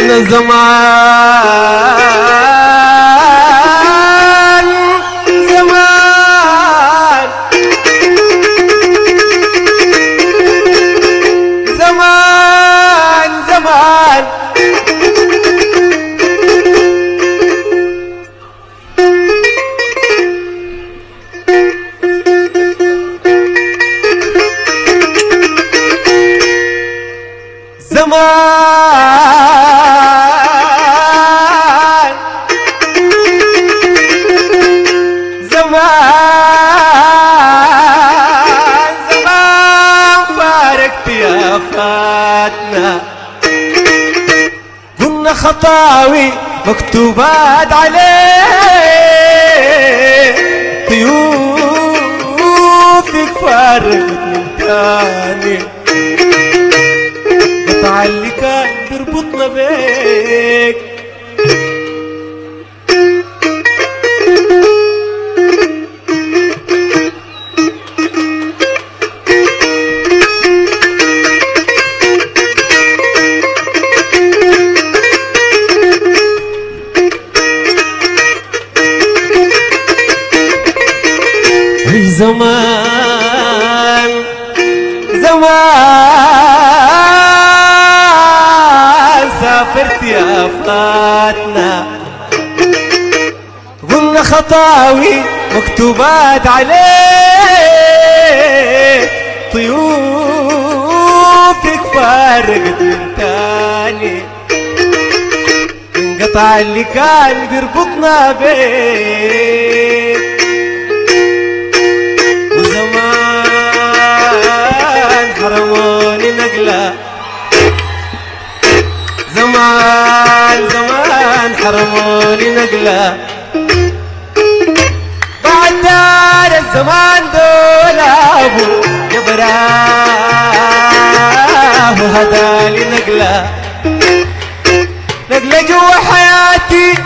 أنا زمان زمان زمان زمان زمان زمان زمان فارقت يا فاتنا قلنا خطاوي مكتوبات عليه ضيوفك فارقت من تاني قطع اللي كان بيربطنا بيك في زمان زمان سافرت يا فاتنا قلنا خطاوي مكتوبات عليك طيوفك فارقت من تاني انقطع اللي كان بيربطنا بيك وزمان حرموني نقلة زمان زمان حرموني نقلة بعد دار الزمان دول ابو جبراه وهدالي نقلة نقلة جوا حياتي